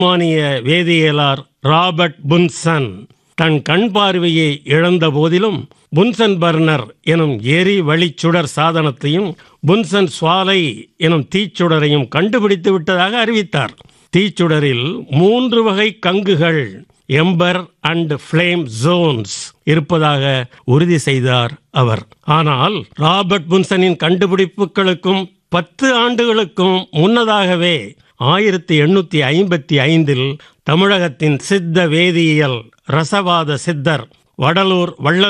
ஜெர்மானிய வேதியியலார் ராபர்ட் புன்சன் தன் கண் பார்வையை இழந்த போதிலும் புன்சன் பர்னர் எனும் எரி வழிச்சுடர் சாதனத்தையும் புன்சன் சுவாலை எனும் தீச்சுடரையும் கண்டுபிடித்து விட்டதாக அறிவித்தார் தீச்சுடரில் மூன்று வகை கங்குகள் எம்பர் அண்ட் ஃப்ளேம் ஜோன்ஸ் இருப்பதாக உறுதி செய்தார் அவர் ஆனால் ராபர்ட் புன்சனின் கண்டுபிடிப்புகளுக்கும் பத்து ஆண்டுகளுக்கும் முன்னதாகவே ஆயிரத்தி எண்ணூத்தி ஐம்பத்தி ஐந்தில் தமிழகத்தின் சித்த வேதியியல் ரசவாத சித்தர் வடலூர் வள்ளல்